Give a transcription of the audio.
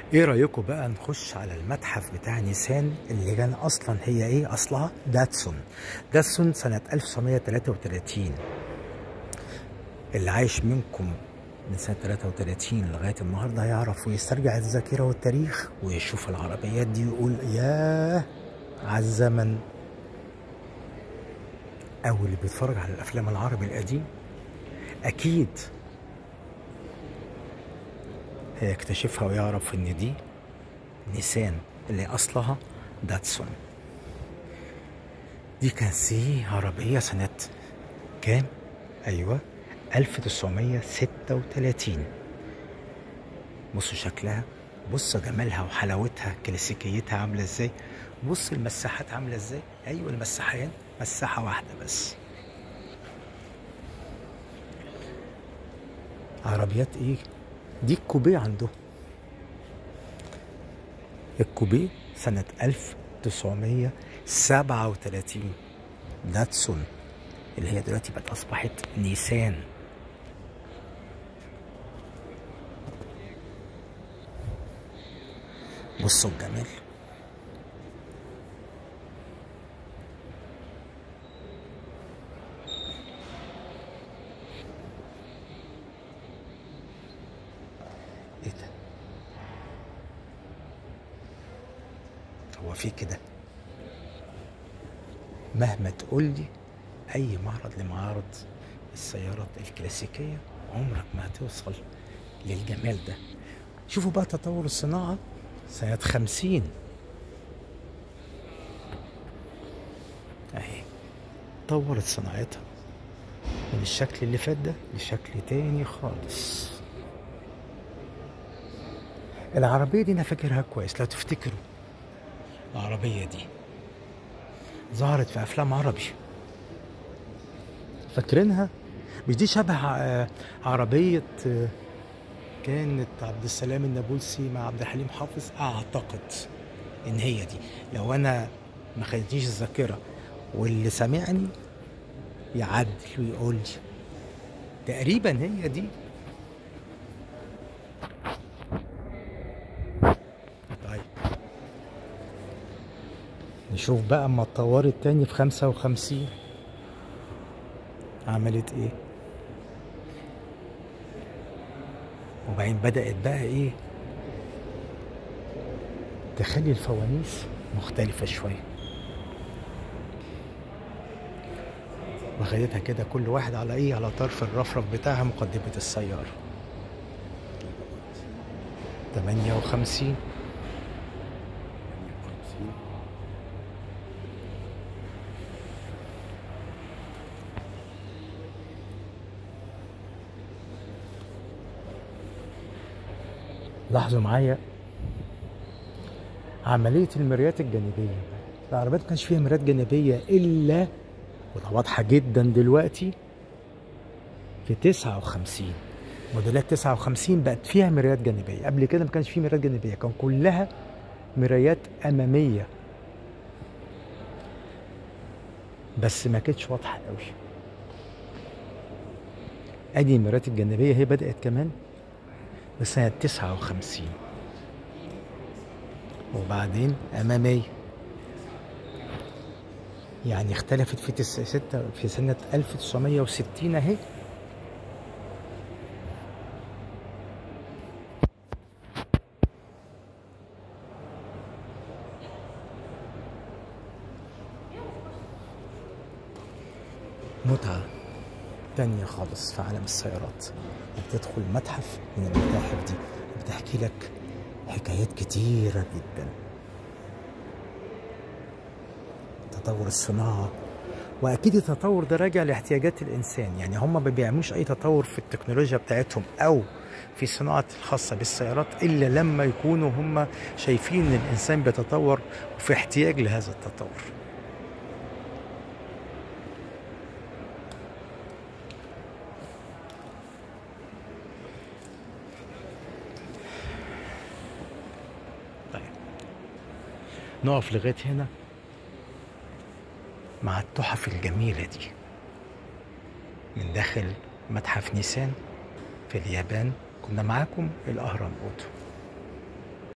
ايه رايكم بقى نخش على المتحف بتاع نيسان اللي كان اصلا هي ايه اصلها داتسون داتسون سنه 1933 اللي عايش منكم من سنة 33 لغاية النهاردة هيعرف ويسترجع الذاكرة والتاريخ ويشوف العربيات دي ويقول ياه على الزمن أو اللي بيتفرج على الأفلام العربي القديم أكيد هيكتشفها ويعرف إن دي نيسان اللي أصلها داتسون دي كان سي عربية سنة كام؟ أيوة 1936 بصوا شكلها بصوا جمالها وحلاوتها كلاسيكيتها عامله ازاي بص المساحات عامله ازاي ايوه المساحين مساحه واحده بس عربيات ايه دي الكوبيه عندهم الكوبيه سنة 1937 داتسون اللي هي دلوقتي بقت أصبحت نيسان بصوا الجمال ايه ده هو في كده مهما تقول لي اي معرض لمعارض السيارات الكلاسيكيه عمرك ما هتوصل للجمال ده شوفوا بقى تطور الصناعه سنة خمسين اهي طورت صناعتها من الشكل اللي فات ده لشكل تاني خالص العربية دي أنا فاكرها كويس لو تفتكروا العربية دي ظهرت في أفلام عربي فاكرينها مش دي شبه عربية كانت عبد السلام النابلسي مع عبد الحليم حافظ اعتقد ان هي دي لو انا ما خدتنيش الذاكره واللي سامعني يعدل ويقول لي تقريبا هي دي طيب نشوف بقى اما اتطورت تاني في خمسة وخمسين عملت ايه وبعدين بدأت بقى ايه تخلي الفوانيس مختلفة شوية وخدتها كده كل واحد على ايه على طرف الرفرف بتاعها مقدمة السيارة تمانية وخمسين لاحظوا معايا عملية المرايات الجانبية العربيات ما كانش فيها مرايات جانبية إلا وده واضحة جدا دلوقتي في 59 موديلات 59 بقت فيها مرايات جانبية قبل كده ما كانش فيه مرايات جانبية كان كلها مرايات أمامية بس ما كانتش واضحة قوي ادي المرايات الجانبية هي بدأت كمان بسنة تسعة وخمسين وبعدين أمامية يعني اختلفت في تس... ستة في سنة 1960 أهي متعة تانية خالص في عالم السيارات بتدخل متحف من المتاحف دي بتحكي لك حكايات كتيرة جدا تطور الصناعة وأكيد التطور ده راجع لاحتياجات الإنسان يعني هم ما بيعملوش أي تطور في التكنولوجيا بتاعتهم أو في الصناعة الخاصة بالسيارات إلا لما يكونوا هم شايفين إن الإنسان بيتطور وفي احتياج لهذا التطور نقف لغايه هنا مع التحف الجميله دي من داخل متحف نيسان في اليابان كنا معاكم الأهرام أوتو